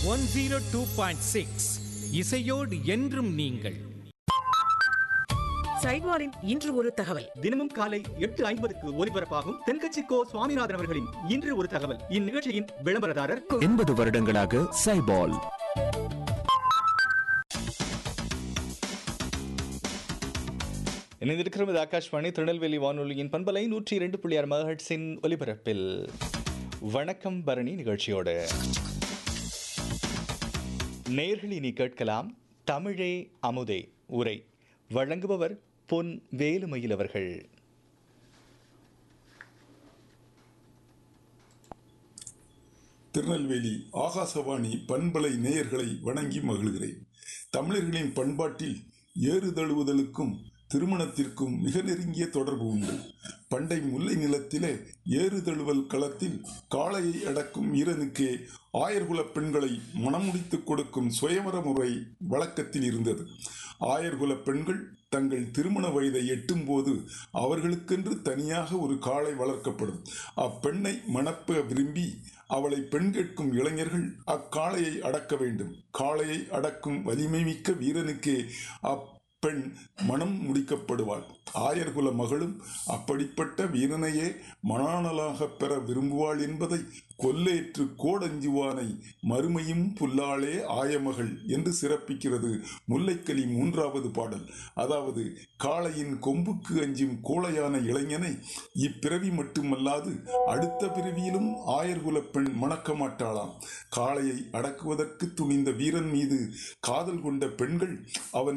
one zero two point six இசையோடு என்றும் நீங்கள் சைவாரின் இன்று ஒரு தகவல் தினமும் காலை எட்டு ஐம்பதுக்கு ஒலிபரப்பாகும் தென்கட்சி கோ சுவாமிநாதன் அவர்களின் இன்று ஒரு தகவல் இந்நிகழ்ச்சியின் விளம்பரதாரர் எண்பது வருடங்களாக சைபால் இணைந்திருக்கிறது ஆகாஷ்வாணி திருநெல்வேலி வானொலியின் பண்பலை நூற்றி இரண்டு புள்ளி ஆறு மகட்ஸின் ஒலிபரப்பில் வணக்கம் பரணி நிகழ்ச்சியோடு நேர்களை நீ கேட்கலாம் தமிழே அமுதே உரை வழங்குபவர் பொன் வேலுமயில் அவர்கள் திருநெல்வேலி ஆகாசவாணி பண்பலை நேயர்களை வணங்கி மகிழ்கிறேன் தமிழர்களின் பண்பாட்டில் ஏறுதழுவுதலுக்கும் திருமணத்திற்கும் மிக நெருங்கிய தொடர்பு உண்டு பண்டை முல்லை நிலத்திலே ஏறுதழுவல் களத்தில் காளையை அடக்கும் வீரனுக்கே ஆயர்குலப் பெண்களை மணமுடித்துக் கொடுக்கும் சுயவர முறை வழக்கத்தில் இருந்தது ஆயர்குல பெண்கள் தங்கள் திருமண வயதை எட்டும்போது அவர்களுக்கென்று தனியாக ஒரு காளை வளர்க்கப்படும் அப்பெண்ணை மணப்ப விரும்பி அவளை பெண் கேட்கும் இளைஞர்கள் அக்காளையை அடக்க வேண்டும் காளையை அடக்கும் வலிமை மிக்க வீரனுக்கே அப்பெண் மனம் முடிக்கப்படுவாள் ஆயர்குல மகளும் அப்படிப்பட்ட வீரனையே மணானலாக பெற விரும்புவாள் என்பதை கொல்லேற்று கோடஞ்சுவானை மறுமையும் புல்லாளே ஆயமகள் என்று சிறப்பிக்கிறது முல்லைக்கலி மூன்றாவது பாடல் அதாவது காளையின் கொம்புக்கு அஞ்சும் கோளையான இளைஞனை இப்பிறவி மட்டுமல்லாது அடுத்த பிறவியிலும் ஆயர்குல பெண் மணக்க மாட்டாளாம் காளையை அடக்குவதற்கு துணிந்த வீரன் மீது காதல் கொண்ட பெண்கள் அவன்